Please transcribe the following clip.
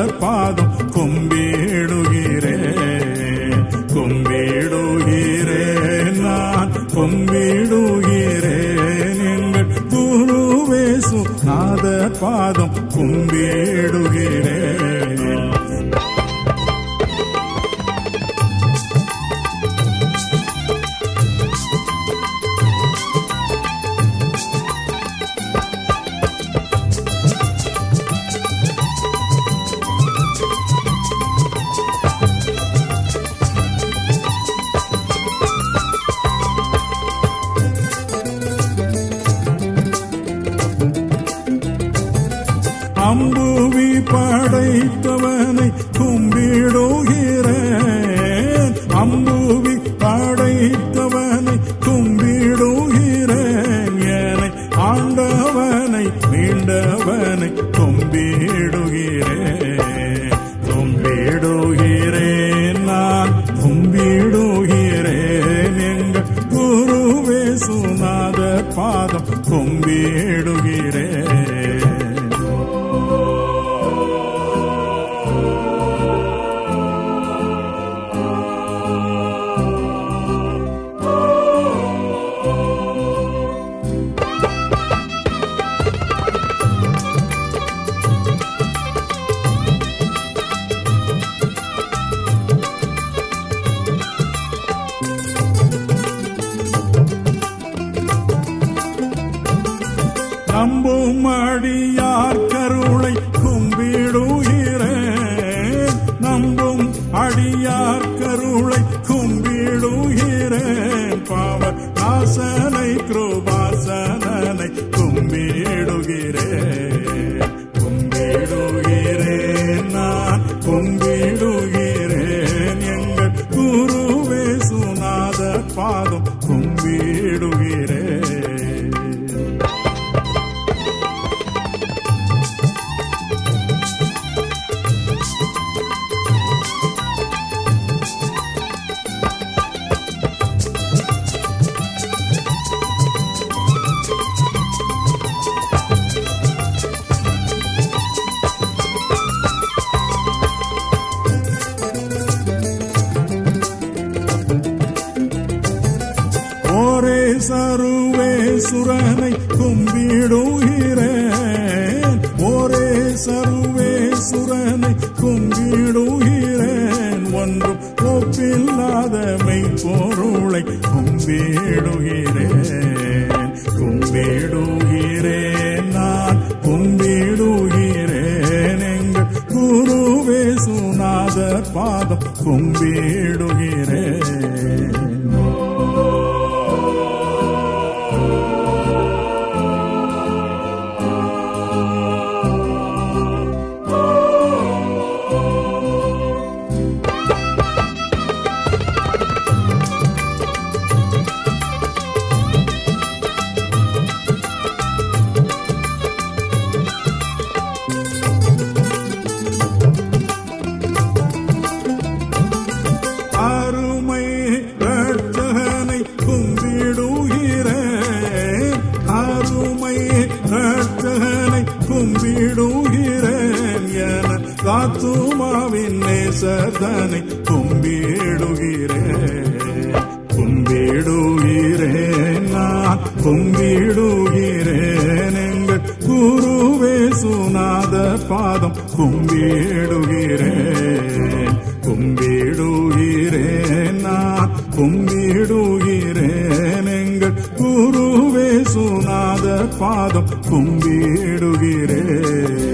சுனாதர் பாதம் கும்பிடுகிறேன் கும்பிடுகிறேன் நான் கும்பிடுகிறேன் எங்கள் குருவே சுனாதர் பாதம் கும்பிடுகிறேன் அம்புவி படைத்தவனை கும்பிடுகிறேன் அம்புவி படைத்தவனை கும்பிடுகிறேன் என ஆண்டவனை மீண்டவனை கும்பிடுகிறேன் கும்பிடுகிறேன் நான் கும்பிடுகிறேன் எங்கள் குருவே சுனாத பாதம் கும்பிடுகிறேன் நம்பும் அடியார் கருளை கும்பிடுகிறேன் நம்பும் அடியார் கருளை கும்பிடுகிறேன் பாவ ஆசனை கிருபாசனனை கும்பிடுகிறேன் கும்பிடுகிறேன் நான் கும்பிடுகிறேன் எங்கள் குருவே சுனாத பாதம் கும்பிடுகிறேன் ஓரே சருவே சுரனை கும்பிடுகிறேன் ஓரே சருவே சுரனை கும்பிடுகிறேன் ஒன்றும் ஒப்பில்லாத மெய்ப்பொருளை கும்பிடுகிறேன் கும்பிடுகிறேன் நான் கும்பிடுகிறேன் எங்கள் குருவே சுனாத பாதம் கும்பிடுகிறேன் அருமை ரட்சகனை கும்பிடுகிறேன் அருமை ரட்சகனை கும்பிடுகிறேன் என காத்துமாவின் நேசதனை கும்பிடுகிறேன் கும்பிடுகிறேன் நான் கும்பிடுகிறேன் எங்கள் குருவே சுனாத பாதம் கும்பிடுகிறேன் கும்பிடுகிறேன் நான் கும்பிடுகிறேன் எங்கள் குருவே சுனாத பாதம் கும்பிடுகிறேன்